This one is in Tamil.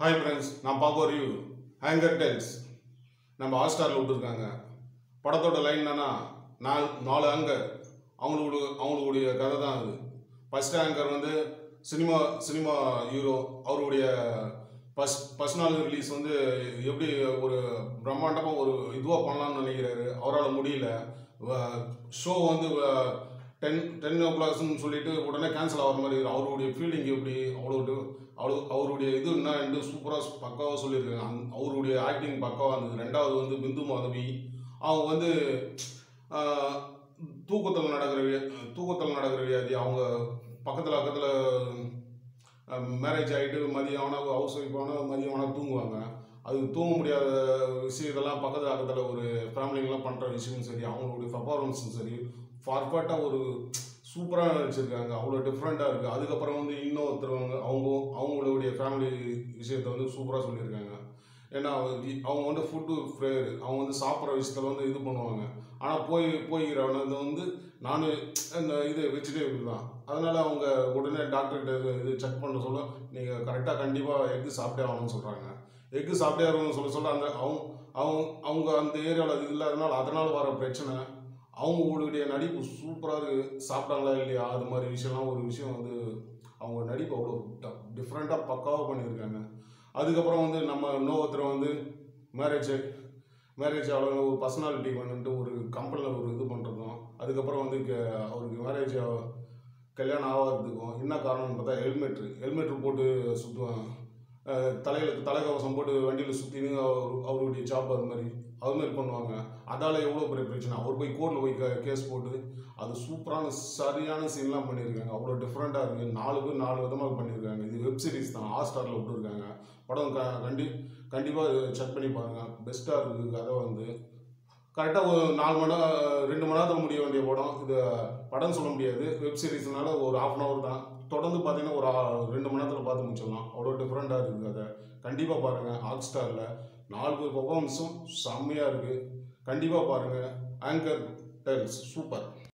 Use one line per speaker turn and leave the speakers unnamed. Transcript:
ஹாய் ஃப்ரெண்ட்ஸ் நான் பார்க்க ரிவ்யூ ஹேங்கர் டெல்ஸ் நம்ம ஹாட்ஸ்டாரில் விட்டுருக்காங்க படத்தோட லைன் என்னன்னா நாலு நாலு ஆங்கர் அவங்களோட அவங்களுடைய கதை தான் அது ஃபர்ஸ்ட் ஆங்கர் வந்து சினிமா சினிமா ஹீரோ அவருடைய ஃபஸ்ட் ஃபஸ்ட் நாள் ரிலீஸ் வந்து எப்படி ஒரு பிரம்மாண்டமாக ஒரு இதுவாக பண்ணலாம்னு நினைக்கிறாரு அவரால் முடியல ஷோ வந்து டென் டென் ஓ கிளாக்ஸ்னு சொல்லிட்டு உடனே கேன்சல் ஆகிற மாதிரி இருக்கு. அவருடைய ஃபீல்டிங் எப்படி அவ்வளோ அவ்வளோ அவருடைய இது என்ன என்று சூப்பராக பக்காவாக சொல்லியிருக்காங்க அந் அவருடைய ஆக்டிங் பக்காவாக இருந்தது ரெண்டாவது வந்து பிந்து மாதவி அவங்க வந்து தூக்கத்தில் நடக்கிற வியா- தூக்கத்தில் நடக்கிற வியாதி அவங்க பக்கத்தில் பக்கத்தில் மேரேஜ் ஆகிட்டு மதியம் ஆனால் ஹவுஸ் ஒய்ஃப் ஆனால் மதியம் ஆனால் தூங்குவாங்க அது தூங்க முடியாத விஷயத்தெல்லாம் பக்கத்தில் பக்கத்தில் ஒரு ஃபேமிலிங்கெலாம் பண்ணுற விஷயமும் சரி அவங்களுடைய பர்ஃபார்மன்ஸும் சரி பர்ஃபெக்டாக ஒரு சூப்பராக நடிச்சிருக்காங்க அவ்வளோ டிஃப்ரெண்ட்டாக இருக்குது அதுக்கப்புறம் வந்து இன்னொருத்தரவங்க அவங்க அவங்களுடைய ஃபேமிலி விஷயத்தை வந்து சூப்பராக சொல்லியிருக்காங்க ஏன்னா அவங்க அவங்க வந்து ஃபுட்டு ஃப்ரேயர் அவங்க வந்து சாப்பிட்ற விஷயத்தில் வந்து இது பண்ணுவாங்க ஆனால் போய் போய்கிறவனது வந்து நான் இந்த இது வெஜிடேபிள் தான் அதனால் அவங்க உடனே டாக்டர்கிட்ட இது செக் பண்ண சொல்ல நீங்கள் கரெக்டாக கண்டிப்பாக எக்கு சாப்பிட்டே ஆகணும்னு சொல்கிறாங்க எக்கு சாப்பிட்டே ஆகணும்னு சொல்ல சொல்ல அந்த அவங்க அவங்க அவங்க அந்த ஏரியாவில் அது இல்லாதனால அதனால் வர பிரச்சனை அவங்களுடைய நடிப்பு சூப்பராக இருக்கு சாப்பிட்டாங்களா இல்லையா அது மாதிரி விஷயம்லாம் ஒரு விஷயம் வந்து அவங்க நடிப்பு அவ்வளோ டிஃப்ரெண்ட்டாக பக்காவாக பண்ணியிருக்காங்க அதுக்கப்புறம் வந்து நம்ம இன்னொருத்தர் வந்து மேரேஜ் மேரேஜ் அவ்வளோ ஒரு பர்சனாலிட்டி வந்துட்டு ஒரு கம்பெனியில் ஒரு இது பண்ணுறதும் அதுக்கப்புறம் வந்து க- அவருக்கு மேரேஜ் கல்யாணம் ஆகாததுக்கும் என்ன காரணம்னு பார்த்தா ஹெல்மெட்ரு ஹெல்மெட்ரு போட்டு சுற்றுவாங்க தலையில் தலைக்கவசம் போட்டு வண்டியில் சுற்றினு அவர் அவருடைய ஜாப் அது மாதிரி அது மாதிரி பண்ணுவாங்க அதால் எவ்வளோ பெரிய பிரச்சனை அவர் போய் கோர்ட்டில் போய் க- கேஸ் போட்டு அது சூப்பரான சரியான சீன்லாம் பண்ணியிருக்காங்க அவ்வளோ டிஃப்ரெண்ட்டாக இருக்குது நாலு பேர் நாலு விதமாக பண்ணியிருக்காங்க இது வெப் சீரிஸ் தான் ஹாட்ஸ்டாரில் விட்டுருக்காங்க படம் க கண்டி கண்டிப்பாக செக் பண்ணி பாருங்கள் பெஸ்ட்டாக இருக்குது கதை வந்து கரெக்டாக ஒரு நாலு மணி நேரம் ரெண்டு மணி நேரத்தில் முடிய வேண்டிய படம் இது படம் சொல்ல முடியாது வெப் சீரிஸ்னால ஒரு half அன் ஹவர் தான் தொடர்ந்து பார்த்தீங்கன்னா ஒரு ஆ- ரெண்டு மணி நேரத்தில் பார்த்து முடிச்சிடலாம் அவ்வளோ டிஃப்ரெண்ட்டாக இருக்குது கதை கண்டிப்பாக பாருங்கள் ஹாட் ஸ்டாரில் நாலு பேர் பர்ஃபார்மன்ஸும் செம்மையாக இருக்குது கண்டிப்பாக பாருங்கள் ஆங்கர் டெல்ஸ் சூப்பர்